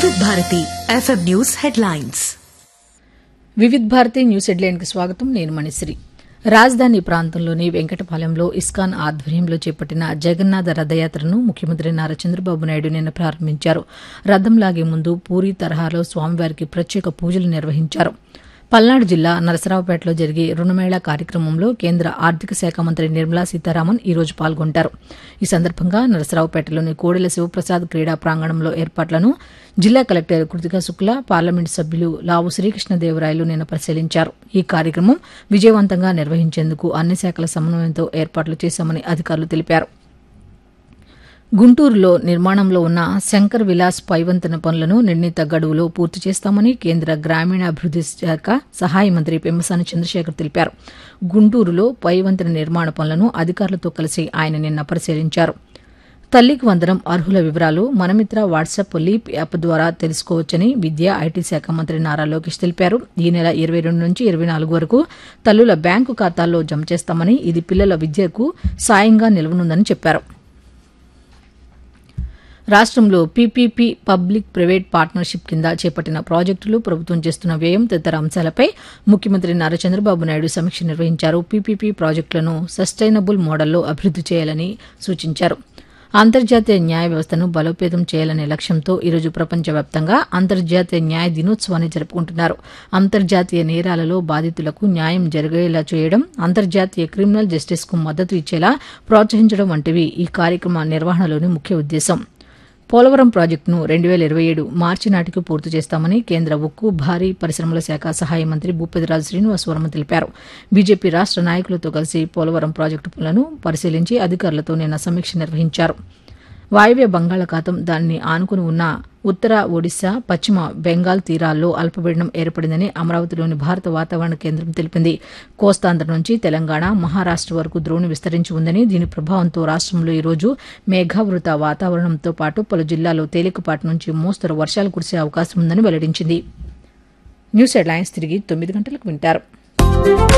వివిధ Bharati FM news headlines Vividh Bharati news హెడ్లైన్కి స్వాగతం నేను మణిశ్రీ రాజధాని ప్రాంతంలోని వెంకటపాలెంలో ఇస్కాన్ ఆధ్వర్యంలో చేపట్టిన జగన్నాథ రథయాత్రను ముఖ్యమంత్రి నారా చంద్రబాబు నాయుడు నిన్న ప్రారంభించారు రథం లాగే ముందు పూరి తరహాలో స్వామివారికి ప్రత్యేక పూజలు నిర్వహించారు పల్నాడు జిల్లా నరసరావుపేటలో జరిగే రుణమేళా కార్యక్రమంలో కేంద్ర ఆర్థిక శాఖ మంత్రి నిర్మలా సీతారామన్ ఈ రోజు పాల్గొంటారు ఈ సందర్భంగా నరసరావుపేటలోని కోడెల శివప్రసాద్ క్రీడా ప్రాంగణంలో ఏర్పాట్లను జిల్లా కలెక్టర్ కృతికా శుక్లా పార్లమెంటు సభ్యులు లావు శ్రీకృష్ణదేవరాయలు నిన్న పరిశీలించారు ఈ కార్యక్రమం విజయవంతంగా నిర్వహించేందుకు అన్ని శాఖల సమన్వయంతో ఏర్పాట్లు చేశామని అధికారులు తెలిపారు గుంటూరులో నిర్మాణంలో ఉన్న శంకర్ విలాస్ పైవంతన పనులను నిర్ణీత గడువులో పూర్తి చేస్తామని కేంద్ర గ్రామీణాభివృద్ది శాఖ సహాయ మంత్రి పెమ్మసాని చంద్రశేఖర్ తెలిపారు గుంటూరులో పైవంతన నిర్మాణ పనులను అధికారులతో కలిసి ఆయన నిన్న పరిశీలించారు తల్లికి వందనం అర్హుల వివరాలు మనమిత్ర వాట్సాప్ లీప్ యాప్ ద్వారా తెలుసుకోవచ్చని విద్యా ఐటీ శాఖ మంత్రి నారా లోకేష్ తెలిపారు ఈ నెల ఇరవై రెండు నుంచి ఇరవై నాలుగు వరకు తల్లుల బ్యాంకు ఖాతాల్లో జమ చేస్తామని ఇది పిల్లల విద్యకు సాయంగా నిలవనుందని చెప్పారు రాష్ట్రంలో పీపీపీ పబ్లిక్ ప్రైవేట్ పార్ట్నర్షిప్ కింద చేపట్టిన ప్రాజెక్టులు ప్రభుత్వం చేస్తున్న వ్యయం తదితర అంశాలపై ముఖ్యమంత్రి నారా చంద్రబాబు నాయుడు సమీక్ష నిర్వహించారు పీపీపీ ప్రాజెక్టులను సస్టైనబుల్ మోడల్లో అభివృద్ది చేయాలని సూచించారు అంతర్జాతీయ న్యాయ వ్యవస్థను బలోపేతం చేయాలనే లక్ష్యంతో ఈరోజు ప్రపంచవ్యాప్తంగా అంతర్జాతీయ న్యాయ దినోత్సవాన్ని జరుపుకుంటున్నారు అంతర్జాతీయ నేరాలలో బాధితులకు న్యాయం జరిగేలా చేయడం అంతర్జాతీయ క్రిమినల్ జస్టిస్ కు మద్దతు ఇచ్చేలా ప్రోత్సహించడం వంటివి ఈ కార్యక్రమ నిర్వహణలోని ముఖ్య ఉద్దేశం పోలవరం ప్రాజెక్టును రెండు వేల ఇరవై ఏడు మార్చి నాటికి పూర్తి చేస్తామని కేంద్ర ఉక్కు భారీ పరిశ్రమల శాఖ సహాయ మంత్రి భూపతిరాజు శ్రీనివాస్ వర్మ తెలిపారు బీజేపీ రాష్ట నాయకులతో కలిసి పోలవరం ప్రాజెక్టు పనులను పరిశీలించి అధికారులతో నిన్న సమీక్ష నిర్వహించారు వాయువ్య బంగాళాఖాతం దాన్ని ఆనుకుని ఉన్న ఉత్తర ఒడిశా పశ్చిమ బెంగాల్ తీరాల్లో అల్పపీడనం ఏర్పడిందని అమరావతిలోని భారత వాతావరణ కేంద్రం తెలిపింది కోస్తాంధ్ర నుంచి తెలంగాణ మహారాష్ట వరకు ద్రోణి విస్తరించి ఉందని దీని ప్రభావంతో రాష్టంలో ఈ రోజు మేఘావృత వాతావరణంతో పాటు పలు జిల్లాల్లో తేలికపాటి నుంచి మోస్తరు వర్షాలు కురిసే అవకాశం ఉందని వెల్లడించింది న్యూస్ హెడ్లైన్స్ తిరిగి తొమ్మిది గంటలకు వింటారు